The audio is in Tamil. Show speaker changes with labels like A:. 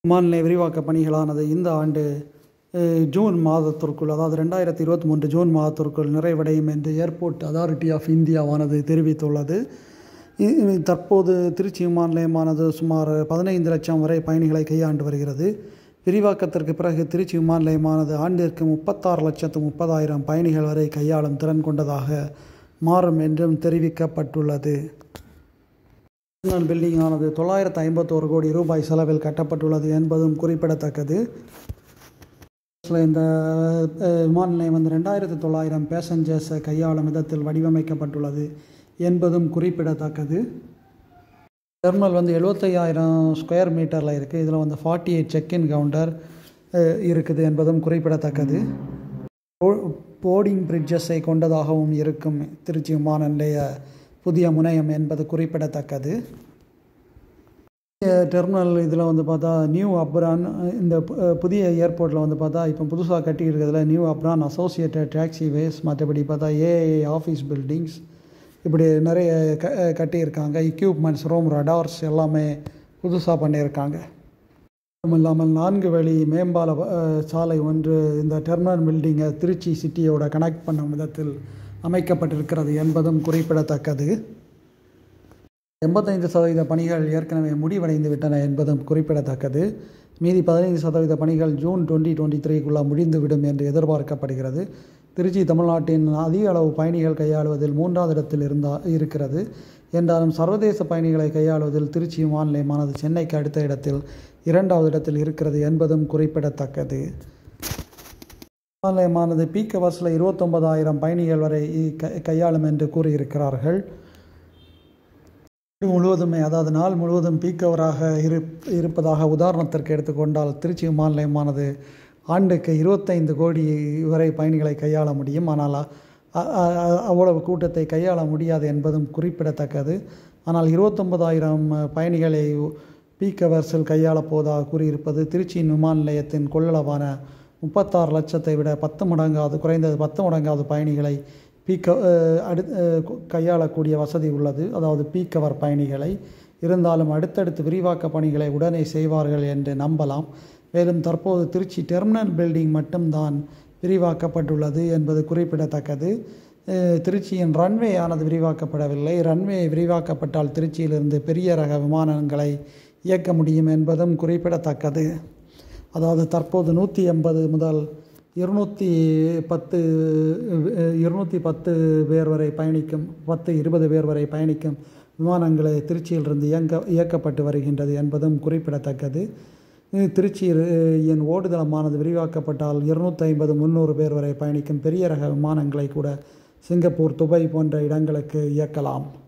A: விமான நிலைய விரிவாக்க பணிகளானது இந்த ஆண்டு அஹ், ஜூன் மாதத்திற்குள் அதாவது ரெண்டாயிரத்தி இருபத்தி மூன்று ஜூன் மாதத்திற்குள் நிறைவடையும் என்று ஏர்போர்ட் அதாரிட்டி ஆஃப் இந்தியாவானது தெரிவித்துள்ளது இ- இ- தற்போது திருச்சி விமான நிலையமானது சுமார் பதினைந்து லட்சம் வரை பயணிகளை கையாண்டு வருகிறது விரிவாக்கத்திற்கு பிறகு திருச்சி விமான நிலையமானது ஆண்டிற்கு முப்பத்தாறு லட்சத்து முப்பதாயிரம் பயணிகள் வரை கையாளும் திறன் கொண்டதாக மாறும் என்றும் தெரிவிக்கப்பட்டுள்ளது டெர்மினல் பில்டிங் ஆனது தொள்ளாயிரத்து ஐம்பத்தோரு கோடி ரூபாய் செலவில் கட்டப்பட்டுள்ளது என்பதும் குறிப்பிடத்தக்கது இந்த அஹ், விமான நிலையம் வந்து ரெண்டாயிரத்து தொள்ளாயிரம் பேசஞ்சர்ஸை கையாளும் விதத்தில் வடிவமைக்கப்பட்டுள்ளது என்பதும் குறிப்பிடத்தக்கது டெர்மினல் வந்து எழுபத்தையாயிரம் ஸ்கொயர் மீட்டரில் இருக்குது இதில் வந்து ஃபார்ட்டி எயிட் செக்இன் கவுண்டர் இருக்குது என்பதும் குறிப்பிடத்தக்கது போ- போர்டிங் பிரிட்ஜஸை கொண்டதாகவும் இருக்கும் திருச்சி விமான நிலைய புதிய முனையம் என்பது குறிப்பிடத்தக்கது புதிய டெர்மினல் இதில் வந்து பார்த்தா நியூ அப்ரான் இந்த பு- அஹ் புதிய ஏர்போர்ட்டில் வந்து பார்த்தா இப்போ புதுசாக கட்டி இருக்கிறதுல new apron associated taxi ways மற்றபடி பார்த்தா ஏஏ ஆஃபீஸ் பில்டிங்ஸ் இப்படி நிறைய க அஹ் கட்டியிருக்காங்க எக்யூப்மெண்ட்ஸ் ரோம் ரடார்ஸ் எல்லாமே புதுசாக பண்ணியிருக்காங்க அதுவும் இல்லாமல் நான்கு வழி மேம்பால அஹ், சாலை ஒன்று இந்த டெர்மினல் பில்டிங்கை திருச்சி சிட்டியோட கனெக்ட் பண்ணும் விதத்தில் அமைக்கப்பட்டிருக்கிறது என்பதும் குறிப்பிடத்தக்கது எண்பத்தைந்து சதவீத பணிகள் ஏற்கனவே முடிவடைந்து விட்டன என்பதும் குறிப்பிடத்தக்கது மீதி பதினைந்து சதவீத பணிகள் ஜூன் டுவெண்ட்டி டுவெண்ட்டி த்ரீக்குள்ளே முடிந்துவிடும் என்று எதிர்பார்க்கப்படுகிறது திருச்சி தமிழ்நாட்டின் அதிக அளவு பயணிகள் கையாளுவதில் மூன்றாவது இடத்தில் இருந்தா இருக்கிறது என்றாலும் சர்வதேச பயணிகளை கையாளுவதில் திருச்சி விமான நிலையமானது சென்னைக்கு அடுத்த இடத்தில் இரண்டாவது இடத்தில் இருக்கிறது என்பதும் குறிப்பிடத்தக்கது விமான நிலையமானது பீக் ஹவர்ஸில் இருபத்தொன்பதாயிரம் பயணிகள் வரை கை- கையாளும் என்று கூறியிருக்கிறார்கள் நாடு முழுவதுமே அதாவது நாள் முழுவதும் பீக் ஹவராக இரு இருப்பதாக உதாரணத்திற்கு எடுத்துக்கொண்டால் திருச்சி விமான நிலையமானது ஆண்டுக்கு இருபத்தைந்து கோடி வரை பயணிகளை கையாள முடியும் ஆனால் அ- அ- அ- அவ்வளவு கூட்டத்தை கையாள முடியாது என்பதும் குறிப்பிடத்தக்கது ஆனால் இருபத்தொன்பதாயிரம் பயணிகளை பீக் ஹவர்ஸில் கையாளப் போவதாக கூறியிருப்பது திருச்சியின் விமான நிலையத்தின் கொள்ளளவான முப்பத்தாறு லட்சத்தை விட பத்து மடங்காவது குறைந்தது பத்து மடங்காவது பயணிகளை பீக் அடு அஹ் கு- கையாளக்கூடிய வசதி உள்ளது அதாவது பீக் அவர் பயணிகளை இருந்தாலும் அடுத்தடுத்து விரிவாக்க பணிகளை உடனே செய்வார்கள் என்று நம்பலாம் மேலும் தற்போது திருச்சி டெர்மினல் பில்டிங் மட்டும்தான் விரிவாக்கப்பட்டுள்ளது என்பது குறிப்பிடத்தக்கது அஹ் திருச்சியின் ரன்வே ஆனது விரிவாக்கப்படவில்லை ரன்வே விரிவாக்கப்பட்டால் திருச்சியிலிருந்து பெரிய ரக விமானங்களை இயக்க முடியும் என்பதும் குறிப்பிடத்தக்கது அதாவது தற்போது நூற்றி எண்பது முதல் இருநூற்றி பத்து இருநூற்றி பத்து பேர் வரை பயணிக்கும் பத்து இருபது பேர் வரை பயணிக்கும் விமானங்களை திருச்சியிலிருந்து இயங்க இயக்கப்பட்டு வருகின்றது என்பதும் குறிப்பிடத்தக்கது இது திருச்சியின் ஓடுதளமானது விரிவாக்கப்பட்டால் இருநூற்றி ஐம்பது முந்நூறு பேர் வரை பயணிக்கும் பெரிய ரக விமானங்களை கூட சிங்கப்பூர் துபாய் போன்ற இடங்களுக்கு இயக்கலாம்